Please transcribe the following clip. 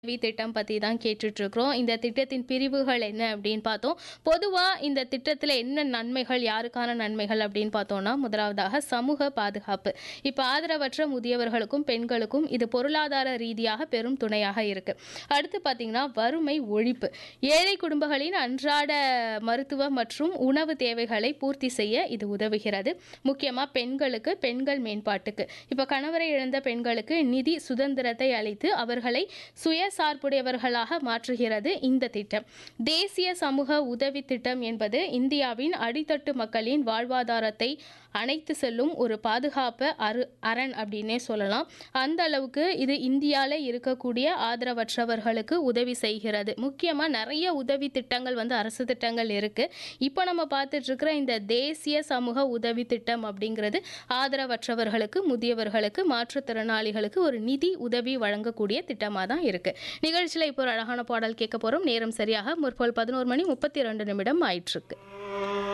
உதவி திட்டம் பற்றி தான் கேட்டுட்ருக்குறோம் இந்த திட்டத்தின் பிரிவுகள் என்ன அப்படின்னு பார்த்தோம் பொதுவாக இந்த திட்டத்தில் என்ன நன்மைகள் யாருக்கான நன்மைகள் அப்படின்னு பார்த்தோம்னா முதலாவதாக சமூக பாதுகாப்பு இப்போ ஆதரவற்ற முதியவர்களுக்கும் பெண்களுக்கும் இது பொருளாதார ரீதியாக பெரும் துணையாக இருக்கு அடுத்து பார்த்தீங்கன்னா வறுமை ஒழிப்பு ஏழை குடும்பங்களின் அன்றாட மருத்துவ மற்றும் உணவு தேவைகளை பூர்த்தி செய்ய இது உதவுகிறது முக்கியமாக பெண்களுக்கு பெண்கள் மேம்பாட்டுக்கு இப்போ கணவரை இழந்த பெண்களுக்கு நிதி சுதந்திரத்தை அளித்து அவர்களை சுயசார்புடையவர்களாக மாற்றுகிறது இந்த திட்டம் தேசிய சமூக உதவி திட்டம் என்பது இந்தியாவின் அடித்தட்டு மக்களின் வாழ்வாதாரத்தை அணைத்து செல்லும் ஒரு பாதுகாப்பு அரு அரண் அப்படின்னே சொல்லலாம் அந்த அளவுக்கு இது இந்தியாவில் இருக்கக்கூடிய ஆதரவற்றவர்களுக்கு உதவி செய்கிறது முக்கியமாக நிறைய உதவி திட்டங்கள் வந்து அரசு திட்டங்கள் இருக்குது இப்போ நம்ம பார்த்துட்டு இருக்கிற இந்த தேசிய சமூக உதவி திட்டம் அப்படிங்கிறது ஆதரவற்றவர்களுக்கு முதியவர்களுக்கு மாற்றுத்திறனாளிகளுக்கு ஒரு நிதி உதவி வழங்கக்கூடிய திட்டமாக தான் இருக்குது நிகழ்ச்சியில் இப்போ ஒரு அழகான பாடல் கேட்க போகிறோம் நேரம் சரியாக முற்போல் பதினோரு மணி முப்பத்தி ரெண்டு நிமிடம் ஆயிட்டிருக்கு